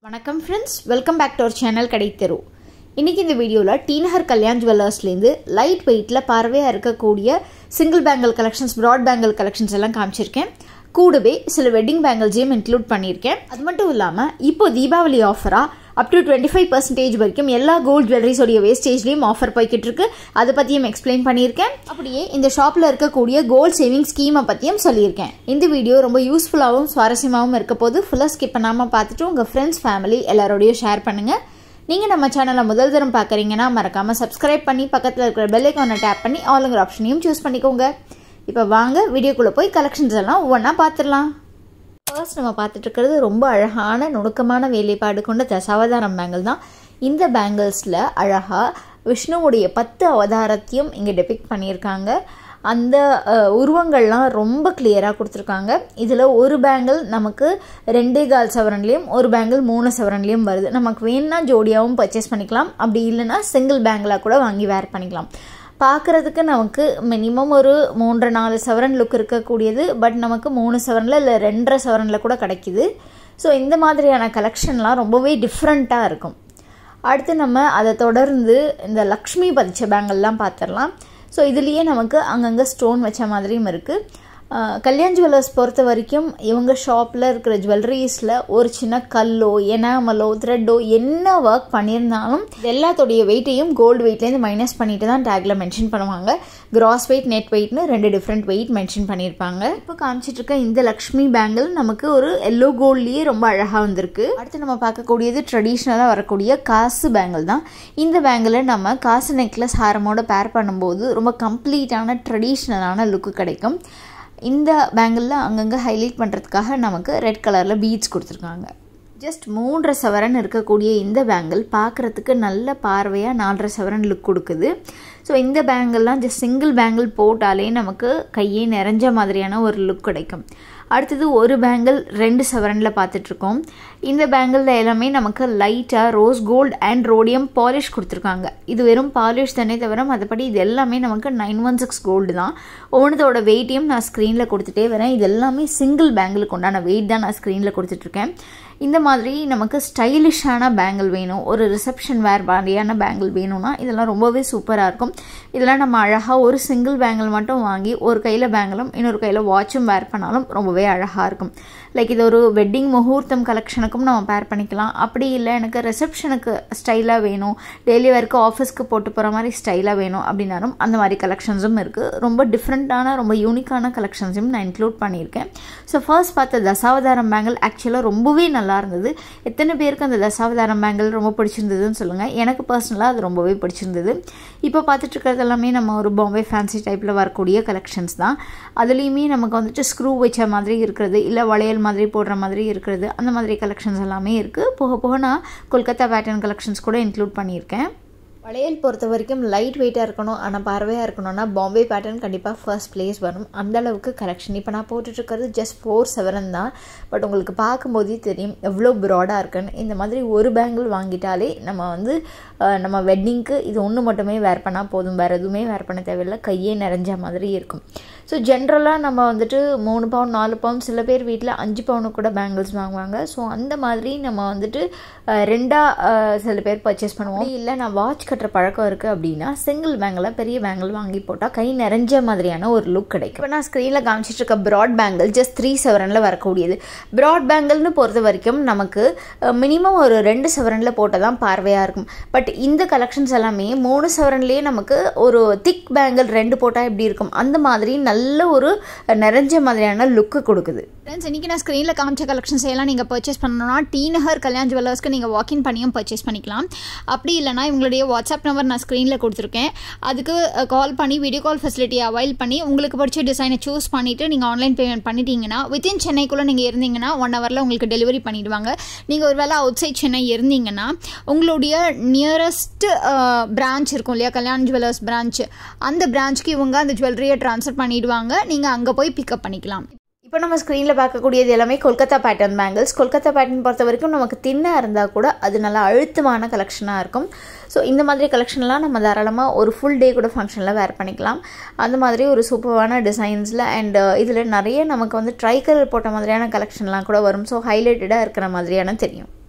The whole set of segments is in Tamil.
வணக்கம் friends welcome back to our channel Kadaitheru இன்றைக்கி இந்த வீடியோவில் டீனஹர் கல்யாண் ஜுவல்லர்ஸ்லேருந்து லைட் வெயிட்டில் பார்வையாக இருக்கக்கூடிய single bangle collections broad bangle collections எல்லாம் காமிச்சிருக்கேன் கூடவே சில வெட்டிங் பேங்கிள்ஸையும் இன்க்ளூட் பண்ணியிருக்கேன் அது மட்டும் இல்லாமல் இப்போ தீபாவளி ஆஃபராக up to twenty five percentage வரைக்கும் எல்லா கோல்ட் ஜுவல்லரிஸோடைய வேஸ்டேஜ்லேயும் ஆஃபர் போய்கிட்டு இருக்கு அதை பற்றியும் எக்ஸ்பிளைன் பண்ணியிருக்கேன் அப்படியே இந்த ஷாப்பில் இருக்கக்கூடிய கோல்ட் சேவிங் ஸ்கீமை பற்றியும் சொல்லியிருக்கேன் இந்த வீடியோ ரொம்ப யூஸ்ஃபுல்லாகவும் சுவாரஸ்யமாகவும் இருக்க போது ஃபுல்லாக ஸ்கிப் பண்ணாமல் பார்த்துட்டு உங்கள் ஃப்ரெண்ட்ஸ் ஃபேமிலி எல்லாரோடையும் ஷேர் பண்ணுங்கள் நீங்கள் நம்ம சேனலை முதல் தரம் பார்க்குறீங்கன்னா மறக்காமல் சப்ஸ்கிரைப் பண்ணி பக்கத்தில் இருக்கிற பெல் ஐக்கானை டேப் பண்ணி ஆளுங்கிற ஆப்ஷனையும் சூஸ் பண்ணிக்கோங்க இப்போ வாங்க வீடியோக்குள்ளே போய் கலெக்ஷன்ஸ் எல்லாம் ஒவ்வொன்றா பார்த்துடலாம் ஃபர்ஸ்ட் நம்ம பார்த்துட்டு இருக்கிறது ரொம்ப அழகான நுணுக்கமான வேலைப்பாடு கொண்ட தசாவதாரம் பேங்கிள் தான் இந்த பேங்கிள்ஸில் அழகாக விஷ்ணுவுடைய பத்து அவதாரத்தையும் இங்கே டெபிக் பண்ணியிருக்காங்க அந்த உருவங்கள்லாம் ரொம்ப கிளியராக கொடுத்துருக்காங்க இதில் ஒரு பேங்கிள் நமக்கு ரெண்டே கால் சவரன்லேயும் ஒரு பேங்கிள் மூணு சவரன்லேயும் வருது நமக்கு வேணும்னா ஜோடியாகவும் பர்ச்சேஸ் பண்ணிக்கலாம் அப்படி இல்லைன்னா சிங்கிள் பேங்கிளாக கூட வாங்கி வேர் பண்ணிக்கலாம் பார்க்குறதுக்கு நமக்கு மினிமம் ஒரு மூன்று நாலு சவரன் லுக் இருக்கக்கூடியது பட் நமக்கு மூணு சவரனில் இல்லை ரெண்டரை சவரனில் கூட கிடைக்கிது ஸோ இந்த மாதிரியான கலெக்ஷன்லாம் ரொம்பவே டிஃப்ரெண்ட்டாக இருக்கும் அடுத்து நம்ம அதை தொடர்ந்து இந்த லக்ஷ்மி பதிச்ச பேங்கல்லாம் பார்த்துடலாம் ஸோ இதுலேயே நமக்கு அங்கங்கே ஸ்டோன் வச்ச மாதிரியும் இருக்குது கல்யாண் ஜுவல்லர்ஸ் பொறுத்த வரைக்கும் இவங்க ஷாப்பில் இருக்கிற ஜுவல்லரிஸில் ஒரு சின்ன கல்லோ எனாமலோ த்ரெட்டோ என்ன ஒர்க் பண்ணியிருந்தாலும் எல்லாத்தோடைய வெயிட்டையும் கோல்டு வெயிட்லேருந்து மைனஸ் பண்ணிட்டு தான் டேக்கில் மென்ஷன் பண்ணுவாங்க கிராஸ் வெயிட் நெட் வெயிட்னு ரெண்டு டிஃப்ரெண்ட் வெயிட் மென்ஷன் பண்ணியிருப்பாங்க இப்போ காமிச்சிட்டு இருக்க இந்த லக்ஷ்மி பேங்கிள் நமக்கு ஒரு எல்லோ கோல்ட்லேயே ரொம்ப அழகாக வந்திருக்கு அடுத்து நம்ம பார்க்கக்கூடியது ட்ரெடிஷ்னலாக வரக்கூடிய காசு பேங்கிள் தான் இந்த பேங்கிளை நம்ம காசு நெக்லஸ் ஹாரமோட பேர் பண்ணும்போது ரொம்ப கம்ப்ளீட்டான ட்ரெடிஷ்னலான லுக்கு கிடைக்கும் இந்த பேங்கிளில் அங்கங்கே ஹைலைட் பண்ணுறதுக்காக நமக்கு ரெட் கலரில் பீட்ஸ் கொடுத்துருக்காங்க ஜஸ்ட் மூன்றரை சவரன் இருக்கக்கூடிய இந்த பேங்கிள் பார்க்குறதுக்கு நல்ல பார்வையாக நாலரை சவரன் லுக் கொடுக்குது ஸோ இந்த பேங்கிள்லாம் ஜஸ்ட் சிங்கிள் பேங்கிள் போட்டாலே நமக்கு கையே நிறைஞ்ச மாதிரியான ஒரு லுக் கிடைக்கும் அடுத்தது ஒரு பேங்கிள் ரெண்டு சவரனில் பார்த்துட்ருக்கோம் இந்த பேங்கிளில் எல்லாமே நமக்கு லைட்டாக rose gold and rhodium polish கொடுத்துருக்காங்க இது வெறும் பாலிஷ் தானே தவிர மற்றபடி இது எல்லாமே நமக்கு நைன் ஒன் சிக்ஸ் கோல்டு தான் ஒவ்வொன்றதோட வெயிட்டையும் நான் ஸ்க்ரீனில் கொடுத்துட்டே வரேன் இது எல்லாமே சிங்கிள் பேங்கிளுக்கு உண்டான வெயிட் தான் நான் ஸ்க்ரீனில் கொடுத்துட்ருக்கேன் இந்த மாதிரி நமக்கு ஸ்டைலிஷான பேங்கிள் வேணும் ஒரு ரிசப்ஷன் வேர் மாதிரியான பேங்கிள் வேணும்னா இதெல்லாம் ரொம்பவே சூப்பராக இருக்கும் இதெல்லாம் நம்ம அழகாக ஒரு சிங்கிள் பேங்கிள் மட்டும் வாங்கி ஒரு கையில் பேங்கிளும் இன்னொரு கையில் வாட்சும் வேர் பண்ணாலும் ரொம்பவே அழகாக இருக்கும் லைக் இது ஒரு வெட்டிங் முகூர்த்தம் கலெக்ஷனுக்கும் நம்ம பேர் பண்ணிக்கலாம் அப்படி இல்லை எனக்கு ரிசப்ஷனுக்கு ஸ்டைலாக வேணும் டெய்லி வேர்க்கு ஆஃபீஸ்க்கு போட்டு போகிற மாதிரி ஸ்டைலாக வேணும் அப்படின்னாலும் அந்த மாதிரி கலெக்ஷன்ஸும் இருக்குது ரொம்ப டிஃப்ரெண்ட்டான ரொம்ப யூனிக்கான கலெக்ஷன்ஸையும் நான் இன்க்ளூட் பண்ணியிருக்கேன் ஸோ ஃபர்ஸ்ட் பார்த்த தசாவதாரம் பேங்கிள் ஆக்சுவலாக ரொம்பவே நல்லா இருந்தது எத்தனை பேருக்கு அந்த தசாவதாரம் பேங்கிள் ரொம்ப பிடிச்சிருந்ததுன்னு சொல்லுங்கள் எனக்கு பர்சனலாக அது ரொம்பவே பிடிச்சிருந்தது இப்போ பார்த்துட்டு இருக்கிறது எல்லாமே நம்ம ஒரு பாம்பே ஃபேன்சி டைப்பில் வரக்கூடிய கலெக்ஷன்ஸ் தான் அதுலேயுமே நமக்கு வந்துட்டு ஸ்க்ரூ வச்ச மாதிரி இருக்கிறது இல்லை வளையல் மாதிரி போடுற மாதிரி இருக்கிறது அந்த மாதிரி கலெக்ஷன்ஸ் எல்லாமே இருக்குது போக போக நான் கொல்கத்தா பேட்டர்ன் கலெக்ஷன்ஸ் கூட இன்க்ளூட் பண்ணியிருக்கேன் வளையல் பொறுத்த வரைக்கும் லைட் வெயிட்டாக இருக்கணும் ஆனால் பார்வையாக இருக்கணும்னா பாம்பே பேட்டர்ன் கண்டிப்பாக ஃபர்ஸ்ட் பிளேஸ் வரும் அந்த அளவுக்கு கலெக்ஷன் இப்போ நான் போட்டுட்ருக்கிறது ஜஸ்ட் ஃபோர் செவன் தான் பட் உங்களுக்கு பார்க்கும்போதே தெரியும் எவ்வளோ ப்ராடாக இருக்குன்னு இந்த மாதிரி ஒரு பேங்கிள் வாங்கிட்டாலே நம்ம வந்து நம்ம வெட்டிங்க்கு இது ஒன்று மட்டுமே வேர் பண்ணால் போதும் வேறு எதுவுமே வேர் பண்ண தேவையில்லை கையே நிறைஞ்ச மாதிரி இருக்கும் ஸோ ஜென்ரலாக நம்ம வந்துட்டு மூணு பவுன் நாலு பவுன் சில பேர் வீட்டில் அஞ்சு பவுனு கூட பேங்கிள்ஸ் வாங்குவாங்க ஸோ அந்த மாதிரி நம்ம வந்துட்டு ரெண்டாக சில பேர் பர்ச்சேஸ் பண்ணுவோம் இல்லை நான் வாட்ச் கட்டுற பழக்கம் இருக்குது அப்படின்னா சிங்கிள் பேங்கில் பெரிய பேங்கிள் வாங்கி போட்டால் கை நிறைஞ்ச மாதிரியான ஒரு லுக் கிடைக்கும் இப்போ நான் ஸ்க்ரீனில் காமிச்சிட்டு இருக்க ப்ராட் பேங்கிள் ஜஸ்ட் த்ரீ செவரனில் வரக்கூடியது ப்ராட் பேங்கிள்னு பொறுத்த வரைக்கும் நமக்கு மினிமம் ஒரு ரெண்டு செவரனில் போட்டால் தான் பார்வையாக இருக்கும் பட் இந்த கலெக்ஷன்ஸ் எல்லாமே மூணு செவரன்லேயே நமக்கு ஒரு திக் பேங்கிள் ரெண்டு போட்டால் எப்படி இருக்கும் அந்த மாதிரி நல்ல ஒரு நிறைஞ்ச மாதிரியான லுக்கு கொடுக்குது ஃப்ரெண்ட்ஸ் இன்றைக்கி நான் ஸ்க்ரீனில் காமிச்ச கலெக்ஷன்ஸ் எல்லாம் நீங்கள் பர்ச்சேஸ் பண்ணணும்னா டி நகர் கல்யாண் ஜுவல்லர்ஸ்க்கு நீங்கள் வாக்கின் பண்ணியும் பர்ச்சேஸ் பண்ணிக்கலாம் அப்படி இல்லைனா இவங்களுடைய வாட்ஸ்அப் நம்பர் நான் ஸ்க்ரீனில் கொடுத்துருக்கேன் அதுக்கு கால் பண்ணி வீடியோ கால் ஃபெசிலிட்டி அவைல் பண்ணி உங்களுக்கு பிடிச்ச டிசைனை சூஸ் பண்ணிவிட்டு நீங்கள் ஆன்லைன் பேமெண்ட் பண்ணிட்டீங்கன்னா வித்தின் சென்னைக்குள்ளே நீங்கள் இருந்தீங்கன்னா ஒன் ஹவரில் உங்களுக்கு டெலிவரி பண்ணிவிடுவாங்க நீங்கள் ஒரு வேளை அவுட் சைட் சென்னை இருந்தீங்கன்னா உங்களுடைய நியரஸ்ட் பிரான்ச் இருக்கும் இல்லையா கல்யாண் ஜுவல்லர்ஸ் பிரான்ச் அந்த பிரான்ச்சுக்கு இவங்க அந்த ஜுவல்லரியை ட்ரான்ஸ்ஃபர் பண்ணிவிடுவாங்க நீங்கள் அங்கே போய் பிக்கப் பண்ணிக்கலாம் இப்போ நம்ம ஸ்க்ரீனில் பார்க்கக்கூடியது எல்லாமே Kolkata pattern bangles Kolkata pattern பொறுத்த வரைக்கும் நமக்கு தின்னாக இருந்தால் கூட அது நல்லா அழுத்தமான கலெக்ஷனாக இருக்கும் ஸோ இந்த மாதிரி கலெக்ஷன்லாம் நம்ம தாராளமாக ஒரு ஃபுல் டே கூட ஃபங்க்ஷனில் வேர் பண்ணிக்கலாம் அந்த மாதிரி ஒரு சூப்பரான டிசைன்ஸில் அண்ட் இதில் நிறைய நமக்கு வந்து ட்ரை கலர் போட்ட மாதிரியான கலெக்ஷன்லாம் கூட வரும் ஸோ ஹைலைட்டடாக இருக்கிற மாதிரியான தெரியும்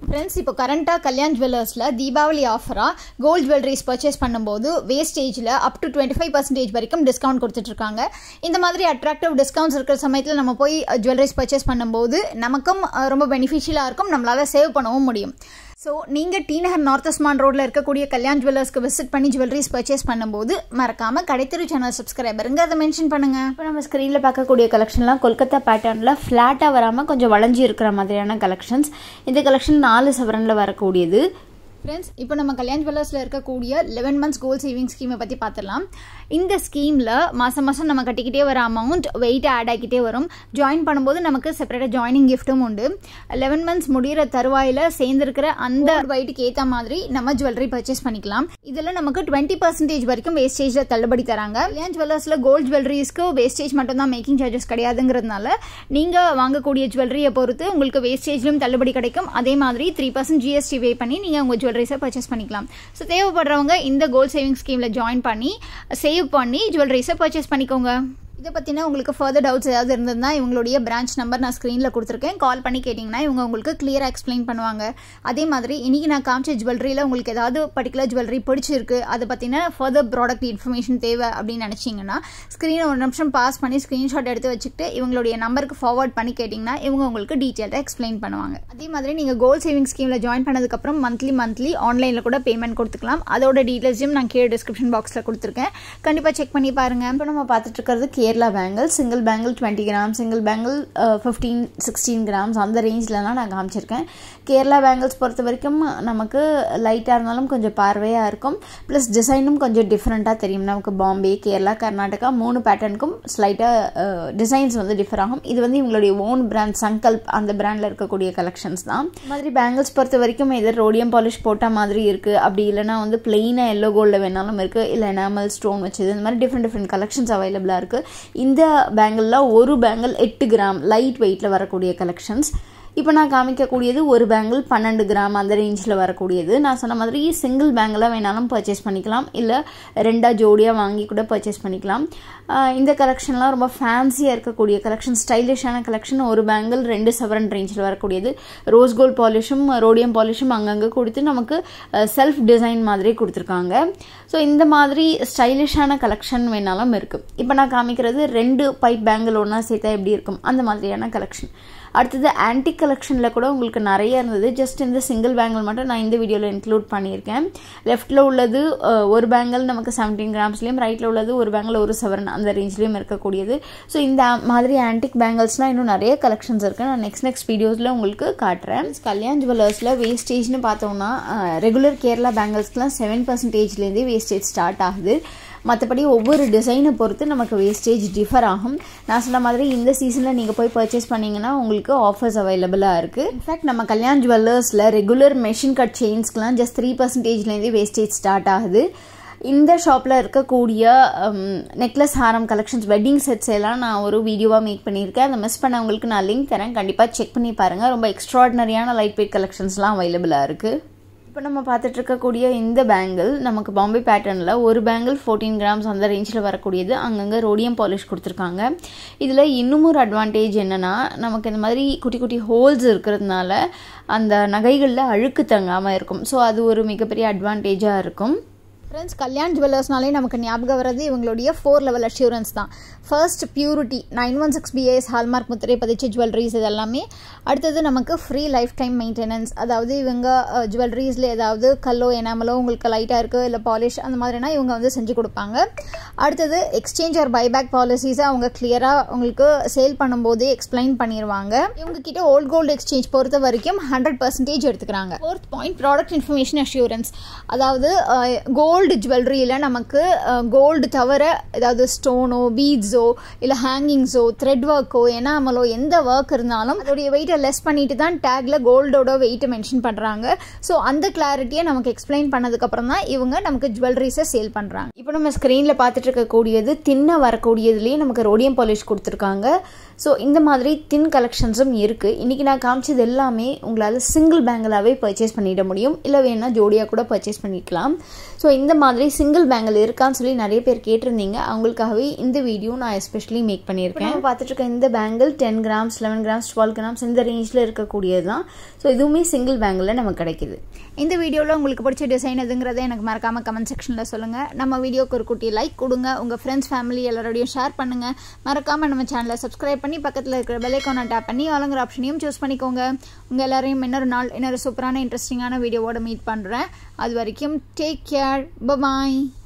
ஃப்ரெண்ட்ஸ் இப்போ கரண்ட்டாக கல்யாண் ஜுவல்லர்ஸில் தீபாவளி ஆஃபராக கோல்ட் ஜுவல்லரிஸ் பர்ச்சேஸ் பண்ணும்போது வேஸ்டேஜில் up to twenty five percentage வரைக்கும் டிஸ்கவுண்ட் கொடுத்துட்ருக்காங்க இந்த மாதிரி அட்ராக்டிவ் டிஸ்கவுண்ட்ஸ் இருக்கிற சமயத்தில் நம்ம போய் ஜுவல்லரிஸ் பர்ச்சேஸ் பண்ணும்போது நமக்கும் அஹ், ரொம்ப பெனிஃபிஷியலாக இருக்கும் நம்மளால் சேவ் பண்ணவும் முடியும் ஸோ நீங்கள் டி நகர் நார்த் அஸ்மான் ரோட்டில் இருக்கக்கூடிய கல்யாண் ஜுவல்லர்ஸ்க்கு விசிட் பண்ணி ஜுவல்லரிஸ் பர்ச்சேஸ் பண்ணும்போது மறக்காமல் கடைத்தெரு சேனல் சப்ஸ்கிரைபருங்க அதை மென்ஷன் பண்ணுங்கள் இப்போ நம்ம ஸ்க்ரீனில் பார்க்கக்கூடிய கலெக்ஷன்லாம் கொல்கத்தா பேட்டர்னில் ஃப்ளாட்டாக வராமல் கொஞ்சம் வளைஞ்சி இருக்கிற மாதிரியான கலெக்ஷன்ஸ் இந்த கலெக்ஷன் நாலு சவரனில் வரக்கூடியது ஃப்ரெண்ட்ஸ் இப்போ நம்ம கல்யாண் ஜுவல்லர்ஸில் இருக்கக்கூடிய லெவன் மந்த்ஸ் கோல்ட் சேவிங் ஸ்கீமை பற்றி பார்த்துடலாம் இந்த ஸ்கீமில் மாதம் மாதம் நம்ம கட்டிக்கிட்டே வர அமௌண்ட் வெயிட் ஆட் ஆகிக்கிட்டே வரும் ஜாயின் பண்ணும்போது நமக்கு செப்பரேட்டாக ஜாயினிங் கிஃப்ட்டும் உண்டு லெவன் மந்த்ஸ் முடிகிற தருவாயில் சேர்ந்துருக்கிற அந்த வெயிட்டுக்கு ஏற்ற மாதிரி நம்ம ஜுவல்லரி பர்ச்சேஸ் பண்ணிக்கலாம் இதில் நமக்கு டுவெண்ட்டி பர்சன்டேஜ் வரைக்கும் வேஸ்டேஜில் தள்ளுபடி தராங்க கல்யாண் ஜுவல்லர்ஸில் கோல்ட் ஜுவல்லரிஸ்க்கு வேஸ்டேஜ் மட்டும்தான் மேக்கிங் சார்ஜஸ் கிடையாதுங்கிறதுனால நீங்கள் வாங்கக்கூடிய ஜுவல்லரியை பொறுத்து உங்களுக்கு வேஸ்டேஜ்லையும் தள்ளுபடி கிடைக்கும் அதே மாதிரி த்ரீ பர்சன்ட் ஜிஎஸ்டி வே பண்ணி நீங்கள் உங்கள் ஜுவல்லரிஸை பர்ச்சேஸ் பண்ணிக்கலாம் ஸோ தேவைப்படுறவங்க இந்த கோல்ட் சேவிங் ஸ்கீமில் ஜாயின் பண்ணி சேவ் பண்ணி ஜுவல்லரிஸை பர்ச்சேஸ் பண்ணிக்கோங்க இதை பற்றின உங்களுக்கு ஃபர்தர் டவுட்ஸ் ஏதாவது இருந்ததுன்னா இவங்களுடைய பிரான்ச் நம்பர் நான் ஸ்க்ரீனில் கொடுத்துருக்கேன் கால் பண்ணி கேட்டிங்கன்னா இவங்க உங்களுக்கு கிளியராக எக்ஸ்பிளைன் பண்ணுவாங்க அதே மாதிரி இன்றைக்கி நான் காமிச்ச ஜுவல்லரியில் உங்களுக்கு ஏதாவது பர்டிகுலர் ஜுவல்லரி பிடிச்சிருக்கு அதை பற்றின ஃபர்தர் ப்ராடக்ட் இன்ஃபர்மேஷன் தேவை அப்படின்னு நினச்சிங்கன்னா ஸ்க்ரீனை ஒரு நிமிஷம் பாஸ் பண்ணி ஸ்க்ரீன்ஷாட் எடுத்து வச்சுக்கிட்டு இவங்களுடைய நம்பருக்கு ஃபார்வர்ட் பண்ணி கேட்டிங்கன்னா இவங்க உங்களுக்கு டீட்டெயிலாக எக்ஸ்பிளைன் பண்ணுவாங்க அதே மாதிரி நீங்கள் கோல்ட் சேவிங் ஸ்கீமில் ஜாயின் பண்ணதுக்கப்புறம் மந்த்லி மந்த்லி ஆன்லைனில் கூட பேமெண்ட் கொடுத்துக்கலாம் அதோட டீட்டெயில்ஸையும் நான் கீழே டிஸ்கிரிப்ஷன் பாக்ஸில் கொடுத்துருக்கேன் கண்டிப்பாக செக் பண்ணி பாருங்கள் இப்போ நம்ம பார்த்துட்டு இருக்கிறது Kerala bangle single bangle twenty gram single bangle fifteen sixteen grams அந்த ரேஞ்சிலலாம் நான் காமிச்சிருக்கேன் கேரளா பேங்கிள்ஸ் பொறுத்த வரைக்கும் நமக்கு லைட்டாக இருந்தாலும் கொஞ்சம் பார்வையாக இருக்கும் ப்ளஸ் டிசைனும் கொஞ்சம் டிஃப்ரெண்ட்டாக தெரியும் நமக்கு பாம்பே கேரளா கர்நாடகா மூணு பேட்டர்னுக்கும் ஸ்லைட்டாக டிசைன்ஸ் வந்து டிஃபர் ஆகும் இது வந்து இவங்களுடைய ஓன் பிராண்ட் சங்கல்ப் அந்த பிராண்டில் இருக்கக்கூடிய கலெக்ஷன்ஸ் தான் இந்த மாதிரி பேங்கிள்ஸ் பொறுத்த வரைக்கும் எதிர் ரோடியம் பாலிஷ் போட்ட மாதிரி இருக்குது அப்படி இல்லைனா வந்து பிளெயினாக எல்லோ கோல்டில் வேணாலும் இருக்குது இல்லை எனாமல் ஸ்டோன் வச்சது இந்த மாதிரி டிஃப்ரெண்ட் டிஃப்ரெண்ட் கலெக்ஷன்ஸ் அவைலபிளாக இருக்குது இந்த பேங்கிளில் ஒரு பேங்கிள் எட்டு கிராம் லைட் வெயிட்டில் வரக்கூடிய கலெக்ஷன்ஸ் இப்போ நான் காமிக்கக்கூடியது ஒரு பேங்கிள் பன்னெண்டு கிராம் அந்த ரேஞ்சில் வரக்கூடியது நான் சொன்ன மாதிரி சிங்கிள் பேங்கிளாக வேணாலும் பர்ச்சேஸ் பண்ணிக்கலாம் இல்லை ரெண்டாக ஜோடியாக வாங்கி கூட பர்ச்சேஸ் பண்ணிக்கலாம் ஆஹ் இந்த கலெக்ஷன்லாம் ரொம்ப ஃபேன்சியாக இருக்கக்கூடிய கலெக்ஷன் ஸ்டைலிஷான கலெக்ஷன் ஒரு பேங்கிள் ரெண்டு சவரன் ரேஞ்சில் வரக்கூடியது ரோஸ் கோல்ட் பாலிஷும் ரோடியம் பாலிஷும் அங்கங்கே கொடுத்து நமக்கு செல்ஃப் டிசைன் மாதிரி கொடுத்துருக்காங்க ஸோ இந்த மாதிரி ஸ்டைலிஷான கலெக்ஷன் வேணாலும் இருக்குது இப்போ நான் காமிக்கிறது ரெண்டு பைப் பேங்கிள் ஒன்றா சேர்த்தா எப்படி இருக்கும் அந்த மாதிரியான கலெக்ஷன் அடுத்தது ஆன்டிக் கலெக்ஷனில் கூட உங்களுக்கு நிறைய இருந்தது ஜஸ்ட் இந்த சிங்கிள் பேங்கிள் மட்டும் நான் இந்த வீடியோவில் இன்க்ளூட் பண்ணியிருக்கேன் லெஃப்ட்டில் உள்ளது அஹ், ஒரு பேங்கிள் நமக்கு செவன்டீன் கிராம்ஸ்லேயும் ரைட்டில் உள்ளது ஒரு பேங்கிள் ஒரு செவன் அந்த ரேஞ்ச்லேயும் இருக்கக்கூடியது ஸோ இந்த மாதிரி ஆன்டிக் பேங்கிள்ஸ்லாம் இன்னும் நிறைய கலெக்ஷன்ஸ் இருக்குது நான் நெக்ஸ்ட் நெக்ஸ்ட் வீடியோஸில் உங்களுக்கு காட்டுறேன் கல்யாண் ஜுவல்லர்ஸில் வேஸ்டேஜ்னு பார்த்தோம்னா ரெகுலர் கேரளா பேங்கிள்ஸ்க்குலாம் செவன் பர்சன்டேஜ்லேருந்தே வேஸ்டேஜ் ஸ்டார்ட் ஆகுது மற்றபடி ஒவ்வொரு டிசைனை பொறுத்து நமக்கு வேஸ்டேஜ் டிஃபர் ஆகும் நான் சொன்ன மாதிரி இந்த சீசனில் நீங்கள் போய் பர்ச்சேஸ் பண்ணீங்கன்னா உங்களுக்கு ஆஃபர்ஸ் அவைலபிளாக இருக்குது இன்ஃபேக்ட் நம்ம கல்யாண் ஜுவல்லர்ஸில் ரெகுலர் மெஷின் கட் செயின்ஸ்க்குலாம் ஜஸ்ட் த்ரீ பர்சன்டேஜ்லேருந்தே வேஸ்டேஜ் ஸ்டார்ட் ஆகுது இந்த ஷாப்பில் இருக்கக்கூடிய நெக்லஸ் ஹாரம் கலெக்ஷன்ஸ் வெட்டிங் செட்ஸ் எல்லாம் நான் ஒரு வீடியோவாக மேக் பண்ணியிருக்கேன் அதை மிஸ் பண்ணவங்களுக்கு நான் லிங்க் தரேன் கண்டிப்பாக செக் பண்ணி பாருங்கள் ரொம்ப எக்ஸ்ட்ராடினரியான லைட் வெயிட் கலெக்ஷன்ஸ்லாம் அவைலபிளாக இருக்குது இப்போ நம்ம பார்த்துட்டு இருக்கக்கூடிய இந்த பேங்கிள் நமக்கு பாம்பே பேட்டர்னில் ஒரு பேங்கிள் ஃபோர்டீன் கிராம்ஸ் அந்த ரேஞ்சில் வரக்கூடியது அங்கங்கே ரோடியம் பாலிஷ் கொடுத்துருக்காங்க இதில் இன்னும் ஒரு அட்வான்டேஜ் என்னென்னா நமக்கு இந்த மாதிரி குட்டி குட்டி ஹோல்ஸ் இருக்கிறதுனால அந்த நகைகளில் அழுக்கு தங்காமல் இருக்கும் ஸோ அது ஒரு மிகப்பெரிய அட்வான்டேஜாக இருக்கும் ஃப்ரெண்ட்ஸ் கல்யாண் ஜுவல்லர்ஸ்னாலே நமக்கு ஞாபகம் வர்றது இவங்களுடைய ஃபோர் லெவல் அஷ்யூரன்ஸ் தான் first purity nine one six BIS hallmark முத்திரை பதிச்ச ஜுவல்லரிஸ் இதெல்லாமே அடுத்தது நமக்கு ஃப்ரீ லைஃப் டைம் மெயின்டெனன்ஸ் அதாவது இவங்க ஜுவல்லரிஸில் ஏதாவது கல்லோ எனாமலோ உங்களுக்கு லைட்டாக இருக்குது இல்லை பாலிஷ் அந்த மாதிரினா இவங்க வந்து செஞ்சு கொடுப்பாங்க அடுத்தது எக்ஸ்சேஞ்ச் ஆர் பைபேக் பாலிசிஸை அவங்க கிளியராக உங்களுக்கு சேல் பண்ணும்போதே எக்ஸ்பிளைன் பண்ணிடுவாங்க இவங்க கிட்ட ஓல்ட் கோல்டு எக்ஸ்சேஞ்ச் பொறுத்த வரைக்கும் ஹண்ட்ரட் பர்சன்டேஜ் எடுத்துக்கிறாங்க fourth point product information assurance அதாவது கோல்டு ஜுவல்லரியில் நமக்கு கோல்டு தவிர ஏதாவது ஸ்டோனோ பீட்ஸோ இல்லை ஹேங்கிங்ஸோ த்ரெட் ஒர்க்கோ எனாமலோ எந்த ஒர்க் இருந்தாலும் அதோடைய வெயிட்டை லெஸ் பண்ணிட்டு தான் டேக்ல கோல்டோட வெயிட்டை மென்ஷன் பண்ணுறாங்க ஸோ அந்த கிளாரிட்டியை நமக்கு எக்ஸ்பிளைன் பண்ணதுக்கப்புறம் தான் இவங்க நமக்கு ஜுவல்லரிஸை சேல் பண்ணுறாங்க இப்போ நம்ம ஸ்க்ரீனில் பார்த்துட்டு இருக்கக்கூடியது தின்ன வரக்கூடியதுலேயே நமக்கு ரோடியம் பாலிஷ் கொடுத்துருக்காங்க ஸோ இந்த மாதிரி தின் கலெக்ஷன்ஸும் இருக்குது இன்றைக்கி நான் காமிச்சது எல்லாமே உங்களால் சிங்கிள் பேங்கிளாகவே பர்ச்சேஸ் பண்ணிட முடியும் இல்லை வேணா ஜோடியாக கூட பர்ச்சேஸ் பண்ணிக்கலாம் ஸோ இந்த மாதிரி சிங்கிள் பேங்கிள் இருக்கான்னு சொல்லி நிறைய பேர் கேட்டிருந்தீங்க அவங்களுக்காகவே இந்த வீடியோ நான் எஸ்பெஷலி மேக் பண்ணியிருக்கேன் நம்ம பார்த்துட்டு இருக்க இந்த bangle ten grams eleven grams twelve grams இந்த ரேஞ்சில் இருக்கக்கூடியது தான் ஸோ இதுவுமே சிங்கிள் பேங்கில் நமக்கு கிடைக்குது இந்த வீடியோவில் உங்களுக்கு பிடிச்ச டிசைன் எதுங்கிறத எனக்கு மறக்காமல் கமெண்ட் செக்ஷனில் சொல்லுங்கள் நம்ம வீடியோக்கு ஒரு குட்டி லைக் கொடுங்க உங்கள் ஃப்ரெண்ட்ஸ் ஃபேமிலி எல்லாரோடையும் ஷேர் பண்ணுங்கள் மறக்காமல் நம்ம சேனலை சப்ஸ்கிரைப் பண்ணி பக்கத்தில் இருக்கிற பெல்லைக்கான டேப் பண்ணி ஆளுங்கிற ஆப்ஷனையும் சூஸ் பண்ணிக்கோங்க உங்கள் எல்லாரையும் இன்னொரு நாள் இன்னொரு சூப்பரான இன்ட்ரெஸ்டிங்கான வீடியோவோட மீட் பண்ணுறேன் அது வரைக்கும் டேக் கேர் பபாய்